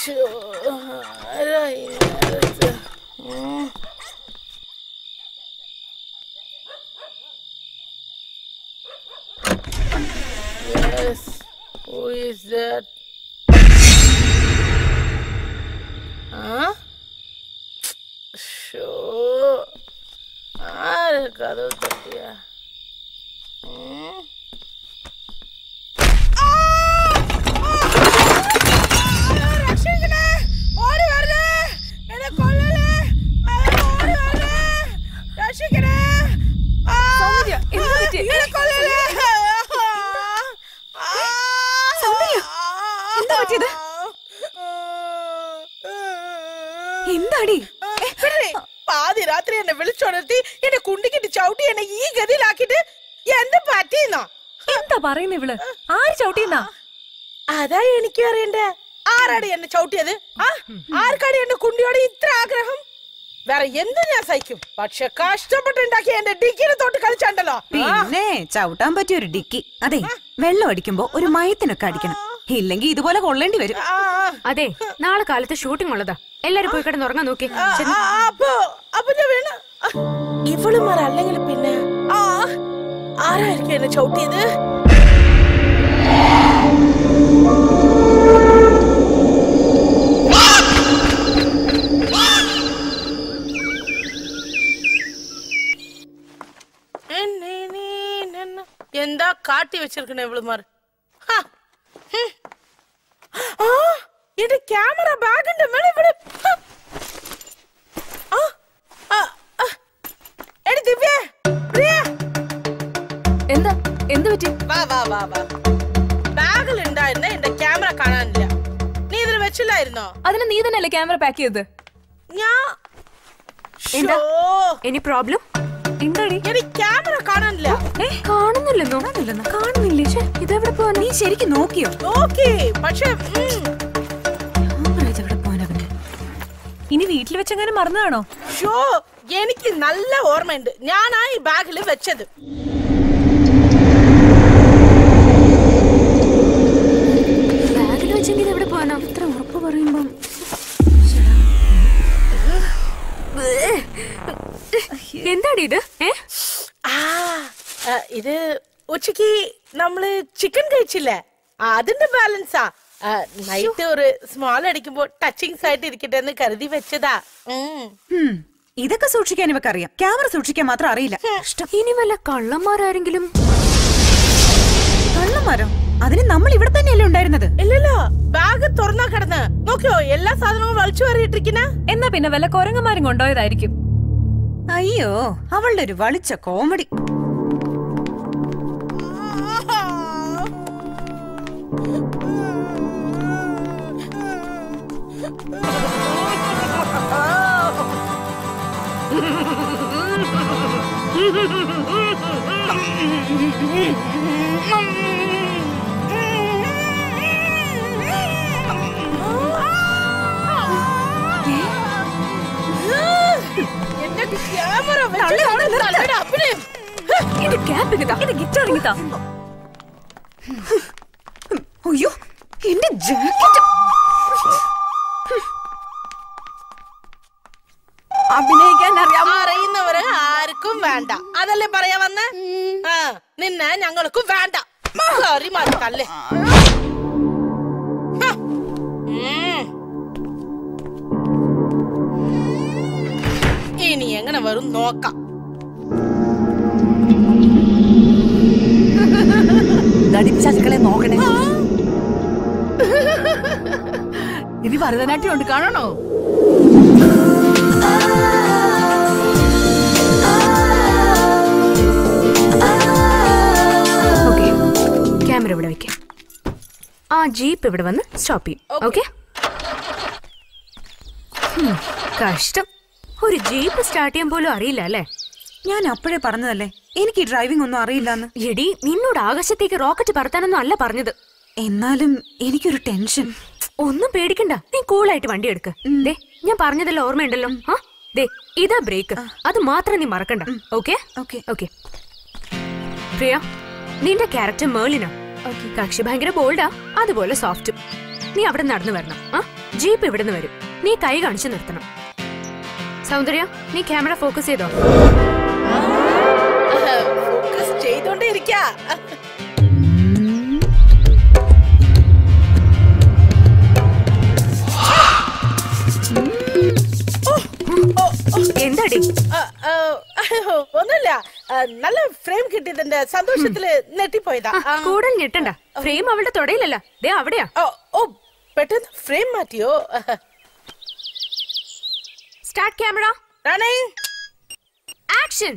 ശ്ശോ, ആരാ ഈ നേരത്ത്? ഉം. Yes, who is that? ആ ഷോ ആര് കഥവ് തട്ടിയ ഓടി വരണേ എന്നെ കൊല്ലല്ലേ ഓടി വരണേ രക്ഷിക്കണേ സൗന്ദര്യ, എന്താ പറ്റി? എന്നെ കൊല്ലല്ലേ സൗന്ദര്യ, എന്താ പറ്റിയത്? എന്താടി വിടണേ. പാതി രാത്രി എന്നെ വിളിച്ചോണർത്തി എന്നെ കുണ്ടിക്കിട്ട് ചവിട്ടി എന്നെ ഈ ഗതിയിലാക്കിട്ട് എന്ത് പറ്റിയെന്നോ എന്താ പറയുന്ന ഇവള് ആര് ചവിട്ടിയെന്നാ അതാ എനിക്ക് അറിയണ്ടേ ആരാടി എന്നെ ചവിട്ടിയത് ആ ആർക്കാടി എന്റെ കുണ്ടിയോട് ഇത്ര ആഗ്രഹം വേറെ എന്ത് ഞാൻ സഹിക്കും പക്ഷെ കഷ്ടപ്പെട്ടുണ്ടാക്കി എന്റെ ഡിക്കിനെ തൊട്ട് കളിച്ചാണ്ടല്ലോ ആ, പിന്നെ ചവിട്ടാൻ പറ്റിയ ഒരു ഡിക്കി അതെ വെള്ളം അടിക്കുമ്പോ ഒരു മയത്തിനൊക്കെ അടിക്കണം ഇല്ലെങ്കിൽ ഇതുപോലെ കൊള്ളേണ്ടി വരും ആ, അതെ നാളെ കാലത്ത് ഷൂട്ടിംഗ് ഉള്ളതാ എല്ലാരും പോയി കിടന്ന് ഉറങ്ങാൻ നോക്കി ആ, ആ, അപ്പൊ അപ്പൊ ഞാൻ വീണ ഇവളുമാർ അല്ലെങ്കിൽ പിന്നെ ആ ആരായിരിക്കും എന്നെ ചവിട്ടിയത് എന്നെ നീ നന്ന- എന്താ കാട്ടി വെച്ചിരിക്കണ ഇവളുമാർ ഹാ. ഹും. ആ എന്റെ ക്യാമറ ബാഗിന്റെ മേലെ ഇവിടെ ഹാ. ആ, ആ, ആ. എടി ദിവ്യ പ്രിയ എന്താ എന്ത് പറ്റി വാ വാ വാ വാ ബാഗിൽ ഉണ്ടായിരുന്ന എന്റെ ക്യാമറ കാണാനില്ല നീ ഇതിൽ വെച്ചില്ലായിരുന്നോ അതിന് നീ തന്നെയല്ലേ ക്യാമറ പാക്ക് ചെയ്തത് ഞാൻ എന്താ? ശോ, എനി പ്രോബ്ലം എന്താടി എടി ക്യാമറ കാണാനില്ല ഏ കാണുന്നില്ലെന്നോ കാണുന്നില്ലേ ശ്ശെ, ഇതെവിടെ പോവാ നീ ശരിക്കും നോക്കിയോ നോക്കി പക്ഷെ ഉം, ക്യാമറ ഇതെവിടെ പോകാനവന് ഇനി വീട്ടിൽ വെച്ചെങ്ങനെ മറന്നതാണോ ശോ എനിക്ക് നല്ല ഓർമ്മയുണ്ട് ഞാനാ ഈ ബാഗിൽ വെച്ചത് ബാഗിൽ വെച്ചെങ്കിൽ എവിടെ പോവാനോ ഇത്ര ഉറപ്പ് പറയുമ്പം എന്താടി ഇത് ഏ ആ ആ, ഇത് ഉച്ചക്ക് നമ്മള് ചിക്കൻ കഴിച്ചില്ലേ ആ, അതിന്റെ ബാലൻസാ നൈറ്റ് ഒരു സ്മോൾ അടിക്കുമ്പോ ടച്ചിങ്സ് ആയിട്ട് ഇരിക്കട്ടെ എന്ന് കരുതി വെച്ചതാ ഉം. ഹും, ഇതൊക്കെ സൂക്ഷിക്കാൻ ഇവക്കറിയാം ക്യാമറ സൂക്ഷിക്കാൻ മാത്രം അറിയില്ല ഇനി വല്ല കള്ളന്മാരാരെങ്കിലും കള്ളന്മാരോ അതിന് നമ്മൾ ഇവിടെ തന്നെയല്ലേ ഉണ്ടായിരുന്നത് ഇല്ലല്ലോ ബാഗ് തുറന്നാ കിടന്ന് നോക്കിയോ എല്ലാ സാധനവും വലിച്ചു വരിയിട്ടിരിക്കുന്ന എന്നാ പിന്നെ വല്ല കൊരങ്ങന്മാരും കൊണ്ടുപോയതായിരിക്കും അയ്യോ അവളുടെ ഒരു വളിച്ച കോമഡി എന്റെ ക്യാമറ വെച്ചതാണ് തലയുടെ അഭിനയം എന്റെ ക്യാപ്പ് ഇങ്ങത്താ എന്റെ ഗിറ്റാർ ഇങ്ങത്താ അയ്യോ എന്റെ ജാക്കറ്റ് അഭിനയിക്കാൻ അറിയാം അറിയുന്നവര് ആർക്കും വേണ്ട അതല്ലേ പറയാ വന്ന ആ നിന്നെ ഞങ്ങൾക്കും വേണ്ട സോറി മാറി തല്ലേ ഹ. ഉം. ഇനി എങ്ങനെ വരും നോക്കാം ചതുക്കളെ നോക്കണേ ഇനി ഭരതനാട്യം ഉണ്ട് കാണണോ ഓക്കെ ക്യാമറ ഇവിടെ വെക്കാം ആ ജീപ്പ് ഇവിടെ വന്ന് സ്റ്റോപ്പ് ചെയ്യും ഓക്കെ കഷ്ടം ഒരു ജീപ്പ് സ്റ്റാർട്ട് ചെയ്യാൻ പോലും അറിയില്ല അല്ലേ ഞാൻ അപ്പോഴേ പറഞ്ഞതല്ലേ എനിക്ക് ഡ്രൈവിംഗ് ഒന്നും അറിയില്ലെന്ന് എടി നിന്നോട് ആകാശത്തേക്ക് റോക്കറ്റ് പറത്താനൊന്നും അല്ല പറഞ്ഞത് എന്നാലും എനിക്കൊരു ടെൻഷൻ ഒന്നും പേടിക്കണ്ട നീ കൂളായിട്ട് വണ്ടി എടുക്ക് ദേ ഞാൻ പറഞ്ഞതെല്ലാം ഓർമ്മയുണ്ടല്ലോ ആ ദേ ഇതാ ബ്രേക്ക് അത് മാത്രം നീ മറക്കണ്ട ഓക്കെ ഓക്കെ ഓക്കെ പ്രിയ നിന്റെ ക്യാരക്ടർ മേളിനാ കക്ഷി ഭയങ്കര ബോൾഡാ അതുപോലെ സോഫ്റ്റും നീ അവിടെ നടന്നു വരണം ആ ജീപ്പ് ഇവിടുന്ന് വരും നീ കൈ കാണിച്ചു നിർത്തണം സൗന്ദര്യ നീ ക്യാമറ ഫോക്കസ് ചെയ്തോ ഫോക്കസ് ചെയ്തോണ്ടേ ഇരിക്കാ എന്താടി ആ, ആ, ഒന്നുമില്ല ആ, നല്ല ഫ്രെയിം കിട്ടിയതിന്റെ സന്തോഷത്തില് നെട്ടിപ്പോയതാ ആ, കൂടുതൽ ഞെട്ടണ്ട ഫ്രെയിം അവളുടെ തൊടയിലല്ല ദേ അവിടെയാ ഓ, ഓ പെട്ടെന്ന് ഫ്രെയിം മാറ്റിയോ സ്റ്റാർട്ട് ക്യാമറ റാണേ ആക്ഷൻ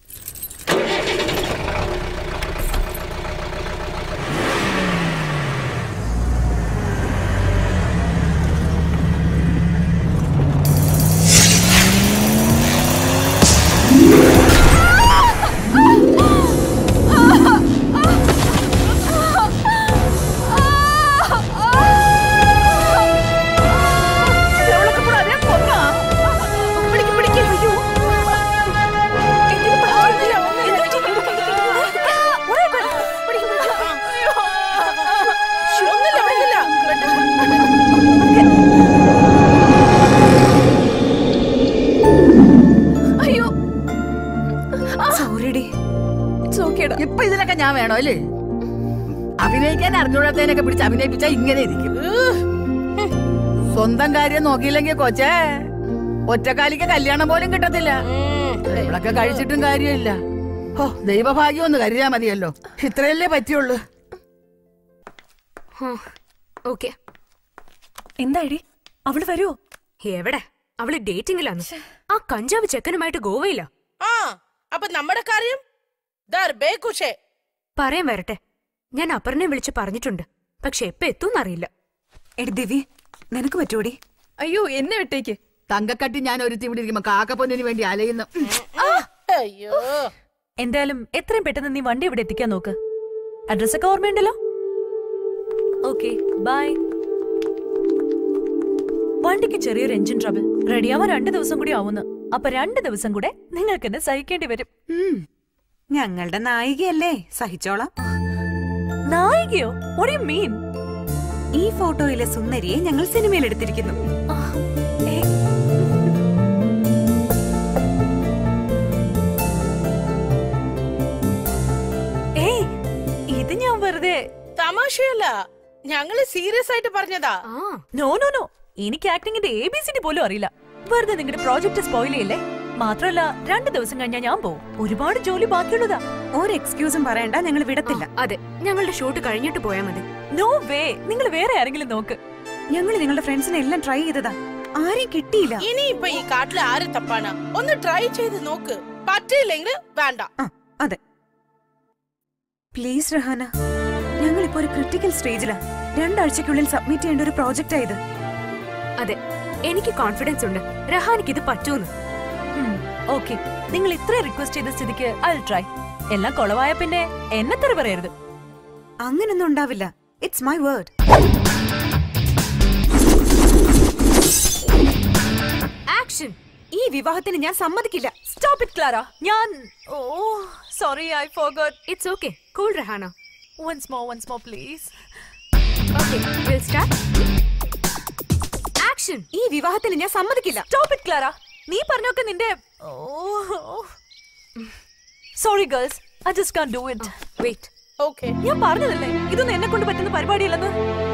എവളൊക്കെ കൂടെ അതേ കൊന്നാ? പിടിക്ക് പിടിക്ക് അയ്യോ എന്തിന് പറ്റിയില്ല? ഒന്നുമില്ല, ഒന്നുമില്ല. പിടിക്ക്, പിടിക്ക്. ആ. ശ്ശോ, ഒന്നുമില്ല പിടിക്കില്ല പെട്ടെന്ന്, അയ്യോ സോറിഡി ഇറ്റ്സ് ഓക്കേടാ ഇപ്പൊ ഇതിലൊക്കെ ഞാൻ വേണോ അല്ലേ അഭിനയിക്കാൻ അറിഞ്ഞൂടാത്തതിനൊക്കെ പിടിച്ച് അഭിനയിപ്പിച്ചാ ഇങ്ങനെ ഇരിക്കും സ്വന്തം കാര്യം നോക്കിയില്ലെങ്കിൽ കൊച്ചേ ഒറ്റക്കാലിക്ക് കല്യാണം പോലും കിട്ടത്തില്ല ഇവളൊക്കെ കഴിച്ചിട്ടും കാര്യമില്ല ഓ ദൈവഭാഗ്യം ഒന്ന് കരുതിയാ മതിയല്ലോ ഇത്രയല്ലേ പറ്റിയുള്ളൂ ഓക്കെ എന്തായിടി അവള് വരുമോ എവിടെ അവള് ഡേറ്റിംഗിലാണ് ആ കഞ്ചാവ് ചെക്കനുമായിട്ട് ഗോവയില ആ അപ്പൊ നമ്മുടെ കാര്യം ദാർ ബേക്കുഷേ പറയാൻ വരട്ടെ ഞാൻ അപർണയെ വിളിച്ച് പറഞ്ഞിട്ടുണ്ട് പക്ഷെ എപ്പ എത്തൂന്നറിയില്ല എടി ദിവ്യ നിനക്ക് പറ്റൂടി അയ്യോ എന്നെ വിട്ടേക്ക് തങ്കക്കട്ടി ഞാൻ ഒരുത്തി ഇവിടെ ഇരിക്കുമ്പോ കാക്കപ്പൊന്നിന് വേണ്ടി അലയുന്നു അയ്യോ എന്തായാലും എത്രയും പെട്ടെന്ന് നീ വണ്ടി ഇവിടെ എത്തിക്കാൻ നോക്ക് അഡ്രസ് ഒക്കെ ഓർമ്മയുണ്ടല്ലോ ഓക്കെ ബൈ വണ്ടിക്ക് ചെറിയൊരു എഞ്ചിൻ ട്രബിൾ റെഡിയാവാൻ രണ്ട് ദിവസം കൂടി ആവുന്നു അപ്പൊ രണ്ട് ദിവസം കൂടെ നിങ്ങൾക്ക് എന്നെ സഹിക്കേണ്ടി വരും ഉം. ഞങ്ങളുടെ നായികയല്ലേ സഹിച്ചോളാം നായികയോ what do you mean ഈ ഫോട്ടോയിലെ സുന്ദരിയെ ഞങ്ങൾ സിനിമയിൽ എടുത്തിരിക്കുന്നു ഏയ് ഇത് ഞാൻ വെറുതെ തമാശയല്ല ഞങ്ങള് സീരിയസ് ആയിട്ട് പറഞ്ഞതാ ആ നോ നോ നോ എനിക്ക് ആക്ടിങ്ങിന്റെ എ ബി സി ഡി പോലും അറിയില്ല വെറുതെ നിങ്ങളുടെ പ്രോജക്റ്റ് സ്പോയിൽ ചെയ്യല്ലേ മാത്രമല്ല രണ്ട് ദിവസം കഴിഞ്ഞാൽ ഞാൻ പോവും ഒരുപാട് ജോലി ബാക്കിയുള്ളതാ ഒരു എക്സ്ക്യൂസും പറയണ്ട ഞങ്ങൾ വിടത്തില്ല അതെ ഞങ്ങളുടെ ഷൂട്ട് കഴിഞ്ഞിട്ട് പോയാ മതി നോ വേ നിങ്ങൾ വേറെ ആരെങ്കിലും നോക്ക് ഞങ്ങൾ നിങ്ങളുടെ ഫ്രണ്ട്സിനെ എല്ലാം ട്രൈ ചെയ്തതാ ആരെയും കിട്ടിയില്ല ഇനി ഇപ്പൊ ഈ കാട്ടില് ആര് തപ്പാണ് ഒന്ന് ട്രൈ ചെയ്ത് നോക്ക് പറ്റിയില്ലെങ്കിൽ വേണ്ട ആ, അതെ പ്ലീസ് റഹാന ഞങ്ങൾ ഇപ്പോ ഒരു ക്രിട്ടിക്കൽ സ്റ്റേജിലാ രണ്ടാഴ്ചക്കുള്ളിൽ സബ്മിറ്റ് ചെയ്യേണ്ട ഒരു പ്രോജക്റ്റ് ആയത് അതെ എനിക്ക് കോൺഫിഡൻസ് ഉണ്ട് രഹാനിക്ക് ഇത് പറ്റൂന്ന് ഓക്കെ നിങ്ങൾ ഇത്ര റിക്വസ്റ്റ് ചെയ്ത സ്ഥിതിക്ക് ഐ ട്രൈ എല്ലാം കുളവായ പിന്നെ എന്നെ തെറി പറയരുത് അങ്ങനൊന്നും ഉണ്ടാവില്ല ഇറ്റ്സ് മൈ വേർഡ് ആക്ഷൻ ഈ വിവാഹത്തിന് ഞാൻ സമ്മതിക്കില്ല സ്റ്റോപ്പ് ഇറ്റ് ക്ലാര ഞാൻ oh sorry I forgot it's okay cool Rahana once more once more please okay will start action ഈ വിവാഹത്തിന് ഞാൻ സമ്മതിക്കില്ല സ്റ്റോപ്പ് ഇറ്റ് ക്ലാര നീ പറഞ്ഞൊക്കെ നിന്റെ oh sorry girls I just can do it wait okay ഞാൻ പറഞ്ഞതല്ലേ ഇതൊന്നും എന്നെ കൊണ്ട് പറ്റുന്ന പരിപാടിയല്ലെന്ന്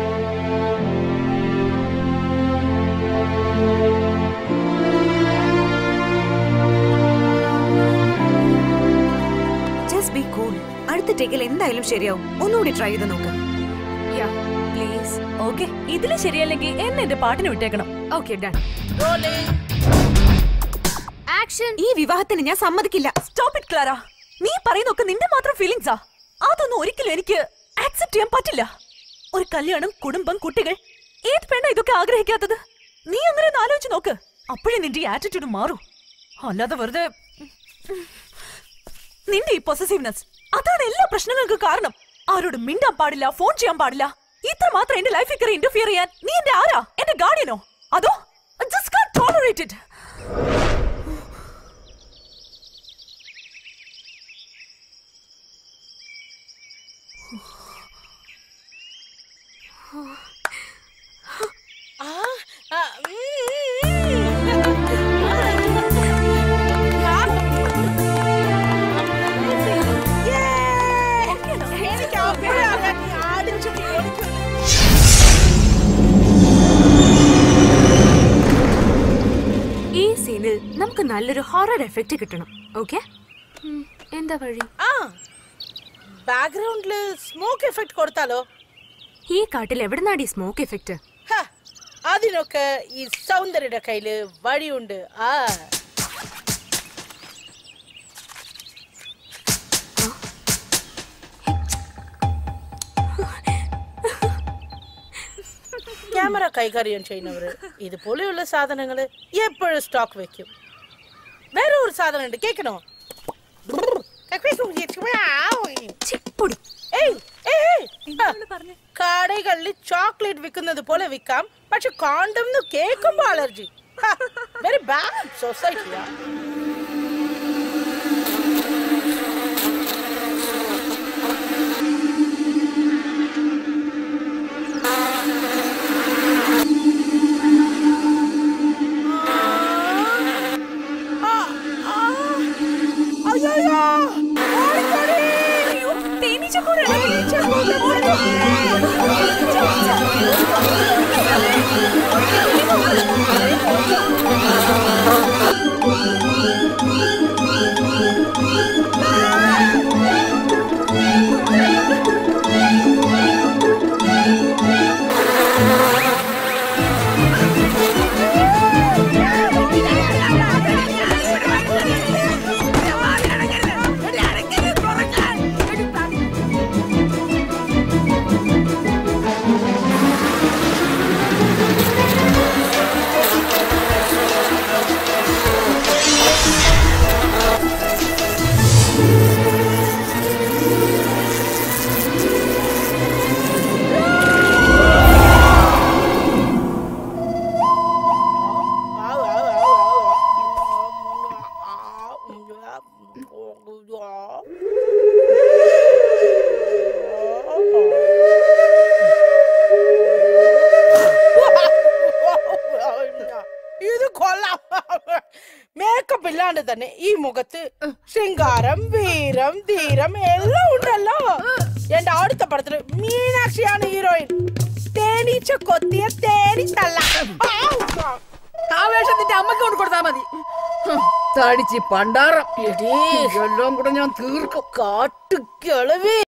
ജസ്റ്റ് ബി കൂൾ അടുത്ത ടേക്കിൽ എന്തായാലും ശരിയാവും ഒന്നുകൂടി ട്രൈ ചെയ്ത് നോക്ക് യാ പ്ലീസ് ഓക്കെ ഇതില് ശരിയല്ലെങ്കിൽ എന്നെ എന്റെ പാട്ടിന് വിട്ടേക്കണം ഓക്കെ ഡൺ റോളിംഗ് ആക്ഷൻ ഈ വിവാഹത്തിന് ഞാൻ സമ്മതിക്കില്ല സ്റ്റോപ്പ് ഇറ്റ് ക്ലാര നീ പറയുന്നൊക്കെ നിന്റെ മാത്രം ഫീലിങ്സാ അതൊന്നും ഒരിക്കലും എനിക്ക് ആക്സെപ്റ്റ് ചെയ്യാൻ പറ്റില്ല ഒരു കല്യാണം കുടുംബം കുട്ടികൾ ഏത് പെണ്ണ ഇതൊക്കെ ആഗ്രഹിക്കാത്തത് നീ അങ്ങനെ ഒന്ന് ആലോചിച്ച് നോക്ക് അപ്പോഴേ നിന്റെ ആറ്റിറ്റ്യൂഡ് മാറൂ അല്ലാതെ വെറുതെ നിന്റെ ഈ പൊസസീവ്നെസ് അതാണ് എല്ലാ പ്രശ്നങ്ങൾക്കും കാരണം ആരോട് മിണ്ടാൻ പാടില്ല ഫോൺ ചെയ്യാൻ പാടില്ല ഇത്ര മാത്രം എന്റെ ലൈഫിൽ കയറി ഇന്റർഫിയർ ചെയ്യാൻ നീ എന്റെ ആരാ എന്റെ ഗാർഡിയനോ അതോ ജസ്റ്റ് കാൻ ടോളറേറ്റ് ഇറ്റ് ആ നമുക്ക് നല്ലൊരു ഹൊറർ എഫക്റ്റ് കിട്ടണം ഓക്കെ എന്താ വഴി ആ ബാക്ക്ഗ്രൗണ്ടില് സ്മോക്ക് എഫക്ട് കൊടുത്താലോ ഈ കാട്ടിൽ എവിടുന്നാടി സ്മോക്ക് എഫക്റ്റ് ഹ, അതിനൊക്കെ ഈ സൗന്ദര്യയുടെ കയ്യില് വഴിയുണ്ട് ആ ക്യാമറ കൈകാര്യം ചെയ്യുന്നവര് ഇതുപോലെയുള്ള സാധനങ്ങള് എപ്പോഴും സ്റ്റോക്ക് വെക്കും വേറെ ഒരു സാധനം ഉണ്ട് കേക്കണോ പൊടി ഏയ്, ഏയ്, ഏയ്. ആ, കടകളിൽ ചോക്ലേറ്റ് വിൽക്കുന്നത് പോലെ വിൽക്കാം പക്ഷെ കോണ്ടം കേൾക്കുമ്പോ അലർജി വെരി ബാഡ് സൊസൈറ്റിയാ അയ്യോ ഓടിക്കോടി ഇത് കൊള്ളാം മേക്കപ്പ് ഇല്ലാണ്ട് തന്നെ ഈ മുഖത്ത് ശൃംഗാരം വീരം ധീരം എല്ലാം ഉണ്ടല്ലോ എന്റെ അടുത്ത പടത്തില് മീനാക്ഷിയാണ് ഹീറോയിൻ തേനീച്ച കൊത്തിയ തേനി തള്ള ആവേശം നിന്റെ അമ്മക്ക് കൊണ്ട് കൊടുത്താ മതി ഹും, തടിച്ച് പണ്ടാറം എടീ എല്ലാം കൂടെ ഞാൻ തീർക്കും കാട്ടുകിളവി